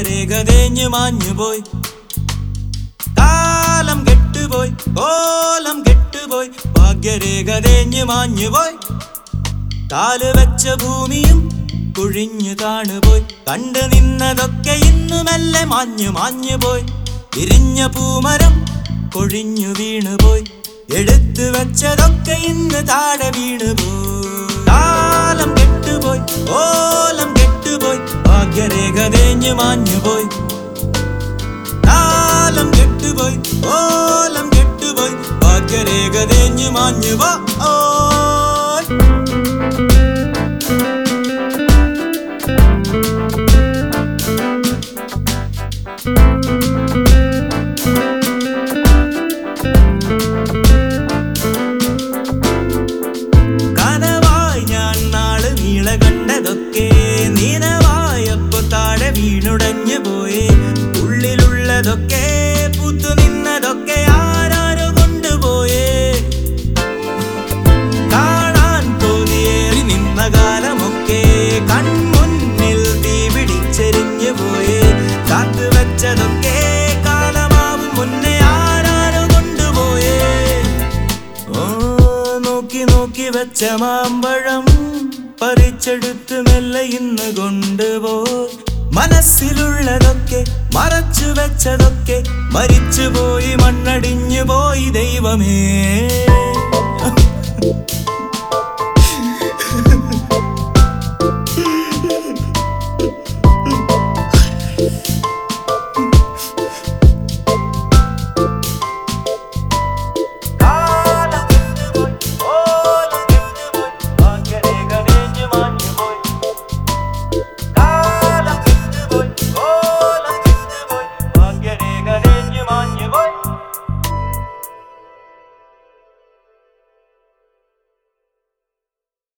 ഭാഗ്യരേഖ തേഞ്ഞു മാഞ്ഞു പോയി കാലം കെട്ടുപോയി കോലം കെട്ടുപോയി ഭാഗ്യരേഖ തേഞ്ഞു മാഞ്ഞു പോയി കാല് വെച്ച ഭൂമിയും കുഴിഞ്ഞു കാണുപോയി കണ്ടു നിന്നതൊക്കെ ഇന്നു മെല്ലെ മാഞ്ഞു മാഞ്ഞു പോയി വിരിഞ്ഞ പൂമരം കൊഴിഞ്ഞു വീണുപോയി എടുത്തു വെച്ചതൊക്കെ ഇന്ന് താഴെ വീണുപോയി കാലം കെട്ടുപോയി ഓലം കെട്ടുപോയി ഭാഗ്യരേഖ തേഞ്ഞു മാഞ്ഞുപോയി കാലം കെട്ടുപോയി ഓലം കെട്ടുപോയി ഭാഗ്യരേഖ തേഞ്ഞു മാഞ്ഞുപോ കനവായി ഞാൻ നാള് നീള കണ്ടതൊക്കെ നീനവായപ്പോ താഴെ വീണുടഞ്ഞു പോയി ഉള്ളിലുള്ളതൊക്കെ പുത്തു നിന്നതൊക്കെ ആരാരോ കൊണ്ടുപോയേ കാണാൻ തോന്നിയേറി നിന്ന കാലമൊക്കെ കൺമുന്നിൽ തീ പിടിച്ചെരിഞ്ഞു പോയേ കാത്തു വെച്ചതൊക്കെ കാലമാവും മുന്നേ ആരാരോ കൊണ്ടുപോയേ ഓ നോക്കി നോക്കി വെച്ച മാമ്പഴം പറിച്ചെടുത്ത് മെല്ലെ ഇന്ന് കൊണ്ടുപോയി മനസ്സിലുള്ളതൊക്കെ മറച്ചു വെച്ചതൊക്കെ മരിച്ചുപോയി മണ്ണടിഞ്ഞു പോയി ദൈവമേ